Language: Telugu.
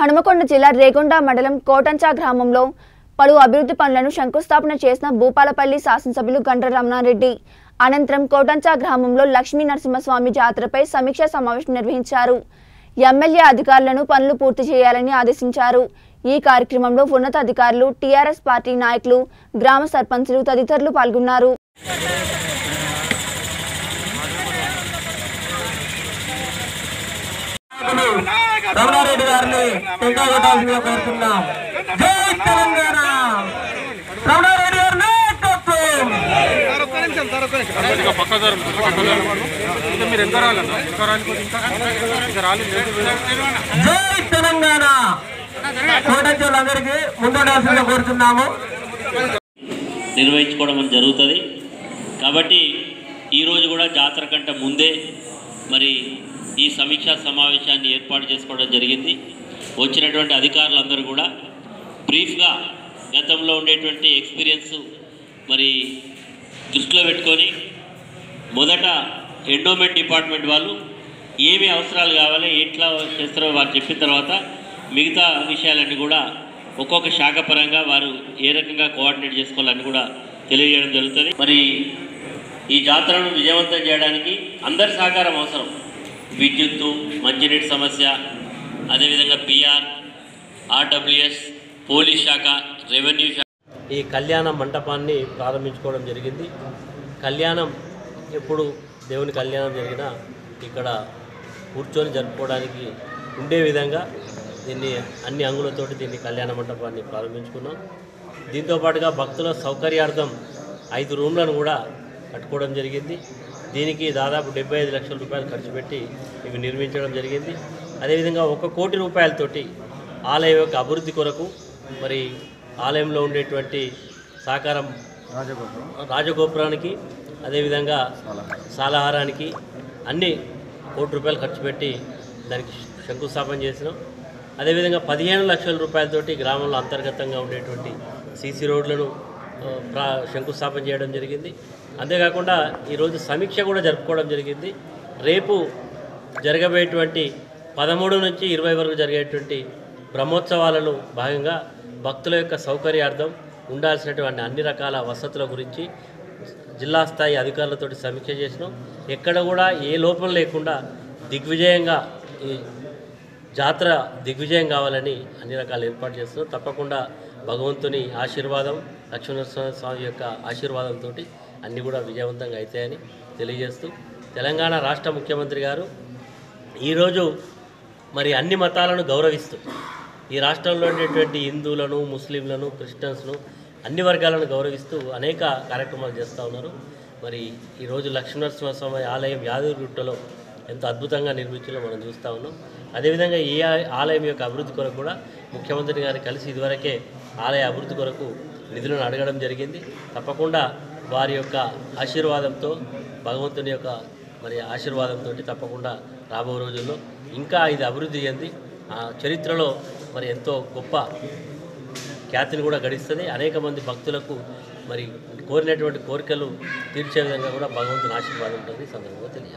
హనుమకొండ జిల్లా రేగొండ మండలం కోటంచా గ్రామంలో పలు అభివృద్ధి పనులను శంకుస్థాపన చేసిన భూపాలపల్లి శాసనసభ్యులు గండ్ర రమణారెడ్డి అనంతరం కోటంచా గ్రామంలో లక్ష్మీ నరసింహస్వామి జాతరపై సమీక్షా సమావేశం నిర్వహించారు ఎమ్మెల్యే అధికారులను పనులు పూర్తి చేయాలని ఆదేశించారు ఈ కార్యక్రమంలో ఉన్నతాధికారులు టీఆర్ఎస్ పార్టీ నాయకులు గ్రామ సర్పంచులు తదితరులు పాల్గొన్నారు రమణారెడ్డి గారిని టెంకా కొట్టాల్సిందిగా కోరుతున్నాం జై తెలంగాణ రమణారెడ్డి గారి నాయకత్వం ఇక పక్క జరుగు, పక్క జరుగు. ఇంకా మీరు ఎంత రాలన్నా ఇంకా రాలి ఇంకా ఇంకా రాలేదు జై తెలంగాణ కోటంచులందరికీ ముందుండాల్సిందిగా కోరుతున్నాము నిర్వహించుకోవడం అనేది జరుగుతుంది కాబట్టి ఈరోజు కూడా జాతర కంటే ముందే మరి ఈ సమీక్షా సమావేశాన్ని ఏర్పాటు చేసుకోవడం జరిగింది వచ్చినటువంటి అధికారులందరూ కూడా బ్రీఫ్గా గతంలో ఉండేటువంటి ఎక్స్పీరియన్స్ మరి దృష్టిలో పెట్టుకొని మొదట ఎండోమెంట్ డిపార్ట్మెంట్ వాళ్ళు ఏమి అవసరాలు కావాలి ఎట్లా చేస్తారో వారు చెప్పిన తర్వాత మిగతా విషయాలన్నీ కూడా ఒక్కొక్క శాఖ పరంగా వారు ఏ రకంగా కోఆర్డినేట్ చేసుకోవాలని కూడా తెలియజేయడం జరుగుతుంది మరి ఈ జాతరను విజయవంతం చేయడానికి అందరి సహకారం అవసరం విద్యుత్తు మంచినీటి సమస్య అదేవిధంగా పిఆర్ ఆర్డబ్ల్యూఎస్ పోలీస్ శాఖ రెవెన్యూ శాఖ ఈ కళ్యాణ మంటపాన్ని ప్రారంభించుకోవడం జరిగింది కళ్యాణం ఎప్పుడు దేవుని కళ్యాణం జరిగినా ఇక్కడ కూర్చొని జరుపుకోవడానికి ఉండే విధంగా దీన్ని అన్ని అంగులతోటి దీన్ని కళ్యాణ మంటపాన్ని ప్రారంభించుకున్నాం దీంతో పాటుగా భక్తుల సౌకర్యార్థం ఐదు రూమ్లను కూడా కట్టుకోవడం జరిగింది దీనికి దాదాపు డెబ్బై ఐదు లక్షల రూపాయలు ఖర్చు పెట్టి ఇవి నిర్మించడం జరిగింది అదేవిధంగా ఒక కోటి రూపాయలతోటి ఆలయం యొక్క అభివృద్ధి కొరకు మరి ఆలయంలో ఉండేటువంటి సహకారం రాజగోపురానికి అదేవిధంగా సాలహారానికి అన్ని కోటి రూపాయలు ఖర్చు పెట్టి దానికి శంకుస్థాపన చేసినాం అదేవిధంగా పదిహేను లక్షల రూపాయలతోటి గ్రామంలో అంతర్గతంగా ఉండేటువంటి సీసీ రోడ్లను ఆ, ప్రా శంకుస్థాపన చేయడం జరిగింది అంతేకాకుండా ఈరోజు సమీక్ష కూడా జరుపుకోవడం జరిగింది రేపు జరగబోయేటువంటి పదమూడు నుంచి ఇరవై వరకు జరిగేటువంటి బ్రహ్మోత్సవాలలో భాగంగా భక్తుల యొక్క సౌకర్యార్థం ఉండాల్సినటువంటి అన్ని రకాల వసతుల గురించి జిల్లా స్థాయి అధికారులతోటి సమీక్ష చేసినాం ఎక్కడ కూడా ఏ లోపం లేకుండా దిగ్విజయంగా ఈ జాతర దిగ్విజయం కావాలని అన్ని రకాల ఏర్పాటు చేస్తున్నాం తప్పకుండా భగవంతుని ఆశీర్వాదం లక్ష్మీనరసింహ స్వామి యొక్క ఆశీర్వాదంతో అన్నీ కూడా విజయవంతంగా అవుతాయని తెలియజేస్తూ తెలంగాణ రాష్ట్ర ముఖ్యమంత్రి గారు ఈరోజు మరి అన్ని మతాలను గౌరవిస్తూ ఈ రాష్ట్రంలో ఉండేటువంటి హిందువులను ముస్లింలను క్రిస్టియన్స్ను అన్ని వర్గాలను గౌరవిస్తూ అనేక కార్యక్రమాలు చేస్తూ ఉన్నారు మరి ఈరోజు లక్ష్మీనరసింహస్వామి ఆలయం యాదగిరిగుట్టలో ఎంతో అద్భుతంగా నిర్మించలో మనం చూస్తూ ఉన్నాం అదేవిధంగా ఈ ఆ- ఆలయం యొక్క అభివృద్ధి కొరకు కూడా ముఖ్యమంత్రి గారు కలిసి ఇదివరకే ఆలయ అభివృద్ధి కొరకు నిధులను అడగడం జరిగింది తప్పకుండా వారి యొక్క ఆశీర్వాదంతో భగవంతుని యొక్క మరి ఆశీర్వాదంతో తప్పకుండా రాబో రోజుల్లో ఇంకా ఇది అభివృద్ధి చెంది ఆ చరిత్రలో మరి ఎంతో గొప్ప ఖ్యాతిని కూడా గడిస్తుంది అనేక మంది భక్తులకు మరి కోరినటువంటి కోరికలు తీర్చే విధంగా కూడా భగవంతుని ఆశీర్వాదం ఉంటుంది ఈ సందర్భంగా తెలియాలి